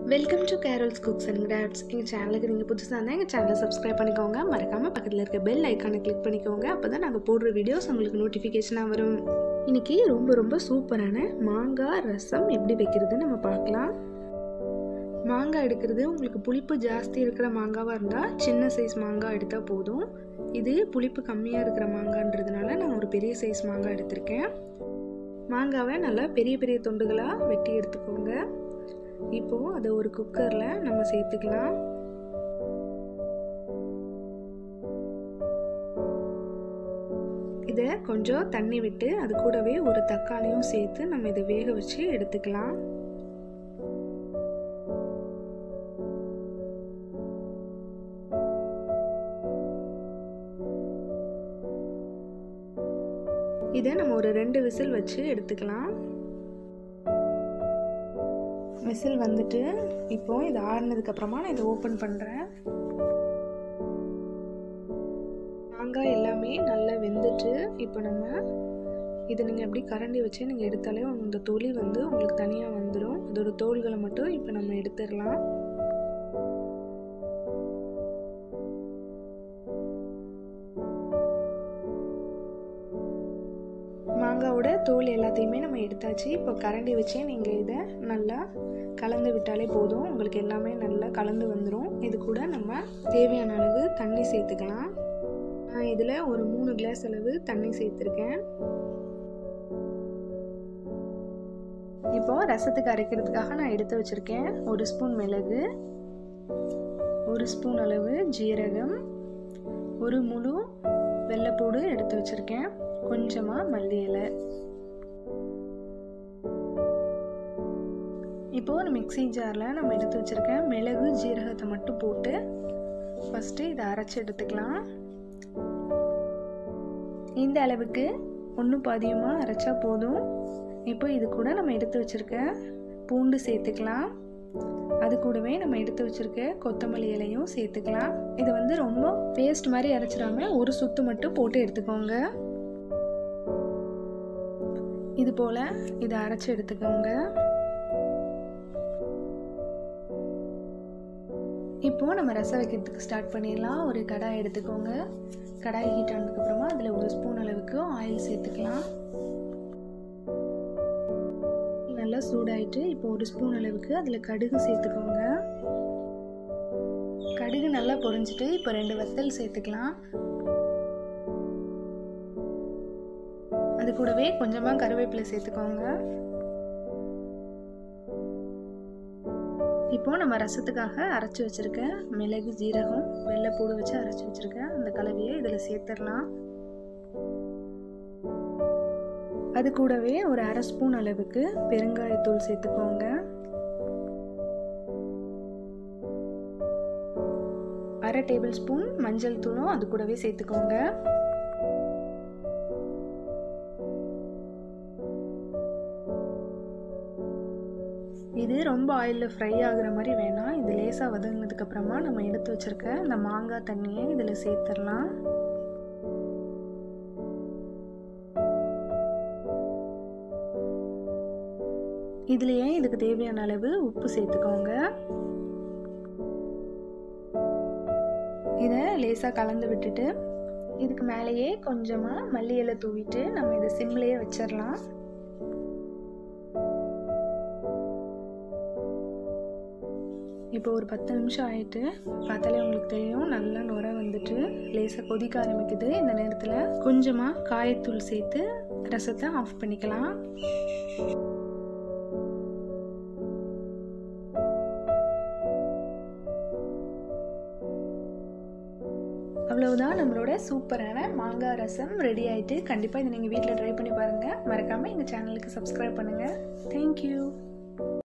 welcome to Carol's cooks and crafts எங்கள் சேனலுக்கு நீங்கள் புதுசாக இருந்தால் எங்கள் சேனலை சப்ஸ்கிரைப் பண்ணிக்கோங்க மறக்காமல் பக்கத்தில் இருக்க பெல் ஐக்கானை கிளிக் பண்ணிக்கோங்க அப்போ தான் நாங்கள் போடுற வீடியோஸ் உங்களுக்கு நோட்டிஃபிகேஷனாக வரும் இன்றைக்கி ரொம்ப ரொம்ப சூப்பரான மாங்காய் ரசம் எப்படி வைக்கிறது நம்ம பார்க்கலாம் மாங்காய் எடுக்கிறது உங்களுக்கு புளிப்பு ஜாஸ்தி இருக்கிற மாங்காவாக இருந்தால் சின்ன சைஸ் மாங்காய் எடுத்தால் போதும் இது புளிப்பு கம்மியாக இருக்கிற மாங்கான்றதுனால நான் ஒரு பெரிய சைஸ் மாங்காய் எடுத்திருக்கேன் மாங்காவை நல்லா பெரிய பெரிய துண்டுகளாக வெட்டி எடுத்துக்கோங்க இப்போது அதை ஒரு குக்கரில் நம்ம சேர்த்துக்கலாம் இதை கொஞ்சம் தண்ணி விட்டு அது கூடவே ஒரு தக்காளியும் சேர்த்து நம்ம இதை வேக வச்சு எடுத்துக்கலாம் இதை நம்ம ஒரு ரெண்டு விசில் வச்சு எடுத்துக்கலாம் விசில் வந்துட்டு இப்போ இது ஆறுனதுக்கு அப்புறமா நான் இதை ஓப்பன் பண்ணுறேன் மாங்காய் எல்லாமே நல்லா வெந்துட்டு இப்போ நம்ம இதை நீங்கள் எப்படி கரண்டி வச்சு நீங்கள் எடுத்தாலே இந்த தொலி வந்து உங்களுக்கு தனியாக வந்துடும் அதோட தோள்களை மட்டும் இப்போ நம்ம எடுத்துடலாம் மாங்காவோட தோல் எல்லாத்தையுமே நம்ம எடுத்தாச்சு இப்போ கரண்டி வச்சே நீங்கள் இதை நல்லா கலந்து விட்டாலே போதும் உங்களுக்கு எல்லாமே நல்லா கலந்து வந்துடும் இது கூட நம்ம தேவையான அளவு தண்ணி சேர்த்துக்கலாம் நான் இதில் ஒரு மூணு கிளாஸ் அளவு தண்ணி சேர்த்துருக்கேன் இப்போ ரசத்துக்கு அரைக்கிறதுக்காக நான் எடுத்து வச்சுருக்கேன் ஒரு ஸ்பூன் மிளகு ஒரு ஸ்பூன் அளவு ஜீரகம் ஒரு முழு வெள்ளைப்பூடு எடுத்து வச்சுருக்கேன் கொஞ்சமாக மல்லி இலை இப்போ ஒரு மிக்சி ஜாரில் நம்ம எடுத்து வச்சுருக்கேன் மிளகு ஜீரகத்தை மட்டும் போட்டு ஃபஸ்ட்டு இதை அரைச்சி எடுத்துக்கலாம் இந்த அளவுக்கு ஒன்றும் பாதியமாக அரைச்சா போதும் இப்போ இது கூட நம்ம எடுத்து வச்சுருக்க பூண்டு சேர்த்துக்கலாம் அது கூடவே நம்ம எடுத்து வச்சுருக்க கொத்தமல்லி இலையும் சேர்த்துக்கலாம் இதை வந்து ரொம்ப பேஸ்ட் மாதிரி அரைச்சிடாம ஒரு சுத்து மட்டும் போட்டு எடுத்துக்கோங்க இது போல் இதை அரைச்சி எடுத்துக்கோங்க இப்போது நம்ம ரசம் வைக்கிறதுக்கு ஸ்டார்ட் பண்ணிடலாம் ஒரு கடாய் எடுத்துக்கோங்க கடாய் ஹீட் ஆனதுக்கப்புறமா அதில் ஒரு ஸ்பூன் அளவுக்கு ஆயில் சேர்த்துக்கலாம் நல்லா சூடாயிட்டு இப்போ ஒரு ஸ்பூன் அளவுக்கு அதில் கடுகு சேர்த்துக்கோங்க கடுகு நல்லா பொரிஞ்சிட்டு இப்போ ரெண்டு வத்தல் சேர்த்துக்கலாம் அது கூடவே கொஞ்சமாக கருவேப்பிலை சேர்த்துக்கோங்க இப்போ நம்ம ரசத்துக்காக அரைச்சி வச்சுருக்க மிளகு ஜீரகம் வெள்ளைப்பூடு வச்சு அரைச்சி வச்சுருக்கேன் அந்த கலவையை இதில் சேர்த்துடலாம் அது கூடவே ஒரு அரை ஸ்பூன் அளவுக்கு பெருங்காயத்தூள் சேர்த்துக்கோங்க அரை டேபிள் ஸ்பூன் மஞ்சள் தூளும் அது கூடவே சேர்த்துக்கோங்க இது ரொம்ப ஆயிலில் ஃப்ரை ஆகுற மாதிரி வேணாம் இது லேசாக வதங்கினதுக்கப்புறமா நம்ம எடுத்து வச்சுருக்க இந்த மாங்காய் தண்ணியை இதில் சேர்த்துடலாம் இதுலேயே இதுக்கு தேவையான அளவு உப்பு சேர்த்துக்கோங்க இதை லேசாக கலந்து விட்டுட்டு இதுக்கு மேலேயே கொஞ்சமாக மல்லி இலை தூவிட்டு நம்ம இதை சிம்லேயே வச்சிடலாம் இப்போ ஒரு பத்து நிமிஷம் ஆயிட்டு பார்த்தாலே உங்களுக்கு தெரியும் நல்லா நுர வந்துட்டு லேசாக கொதிக்க ஆரம்பிக்குது இந்த நேரத்தில் கொஞ்சமாக காயத்தூள் சேர்த்து ரசத்தை ஆஃப் பண்ணிக்கலாம் அவ்வளவுதான் நம்மளோட சூப்பரான மாங்காய் ரசம் ரெடி ஆகிட்டு கண்டிப்பாக இதை நீங்கள் வீட்டில் ட்ரை பண்ணி பாருங்கள் மறக்காமல் எங்கள் சேனலுக்கு சப்ஸ்கிரைப் பண்ணுங்கள் தேங்க்யூ